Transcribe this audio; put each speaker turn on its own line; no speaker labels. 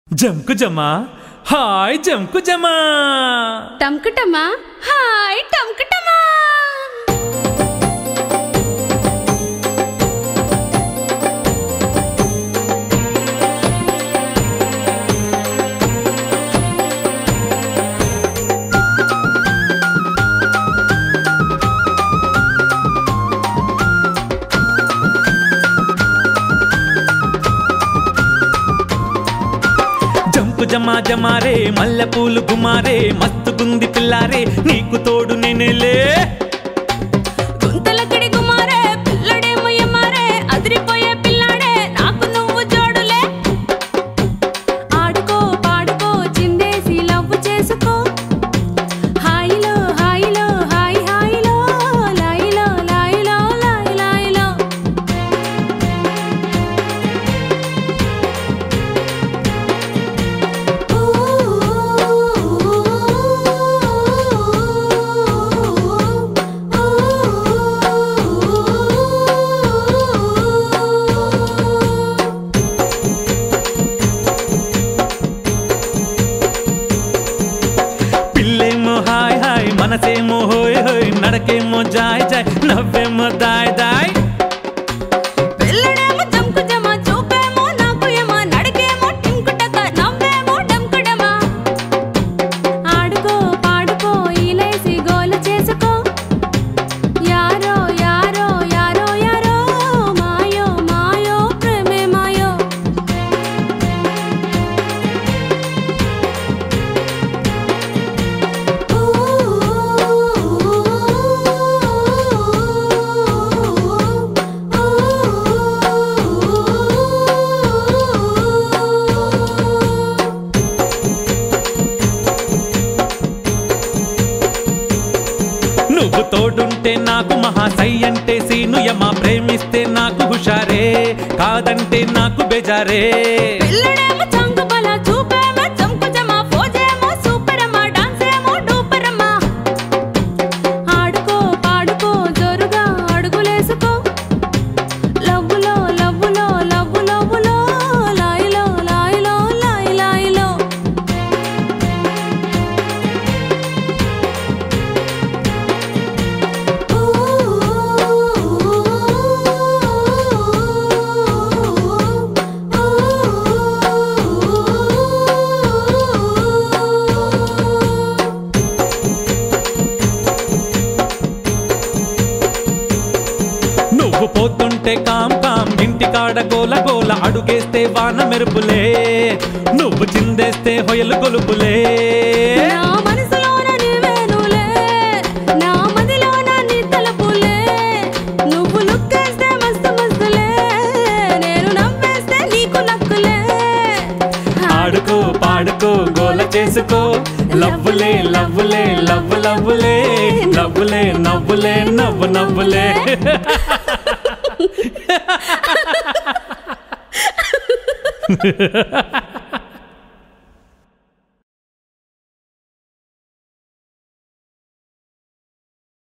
జంకు జమా హాయ్ జంకు జమా
టంకుటమా హాయ్ టంకుటమా
జంకు జమా జమారే మల్లె పూలు గుమారే మస్తు గుంది పిల్లారే నీకు తోడు నేనేలే
గుంతలకిడి గుమారే పిల్లడేమో ఎమారే అదిరిపోయే పిల్లాడే నాకు నువ్వు జోడులే ఆడుకో పాడుకో చిందేసి లవ్వు చేసుకో హాయిలో హాయిలో హాయి హాయిలో లాయిలో లాయిలో లాయి లాయిలో
పిల్లేమో హాయ్ హాయ్ మనసేమో హోయ్ హోయ్ నడకేమో జాయ్ జాయ్ నవ్వేమో దాయ్ దాయ్
పిల్లడేమో జంకు జమ చూపేమో నాకు ఏమో నడికేమో టింకుటక నవ్వేమో డంకుడమా ఆడుకో పాడుకో ఈలేసి గోల చేసుకో యారో యారో యారో యారో మాయో మాయో ప్రేమే మాయో
నువ్వు తోడుంటే నాకు మహాసై అంటే సీను యమా ప్రేమిస్తే నాకు హుషారే కాదంటే నాకు బెజారే
పిల్లడేమో చంకు బల చూపేమో చంకు జమ ఫోజేమో సూపరమ్మా డాన్సేమో డూపరమ్మా ఆడుకో పాడుకో జోరుగా అడుగులేసుకో లవ్వులో లవ్వులో లవ్వు లవ్వులో లాయిలో లాయిలో లాయి లాయిలో
నువ్వు పోతుంటే కాం కాం ఇంటి కాడ గోల గోల అడుగేస్తే వాన మెరుపులే నువ్వు చిందేస్తే హొయలు గొలుపులే
నా మనసులోన నీవేనులే నా మదిలోన నీ తలపులే నువ్వు లుక్కేస్తే మస్తు మస్తులే నేను నవ్వేస్తే నీకు నక్కులే
ఆడుకో పాడుకో గోల చేసుకో లవ్వులే లవ్వులే లవ్వు లవ్వులే నవ్వులే నవ్వులే నవ్వు నవ్వులే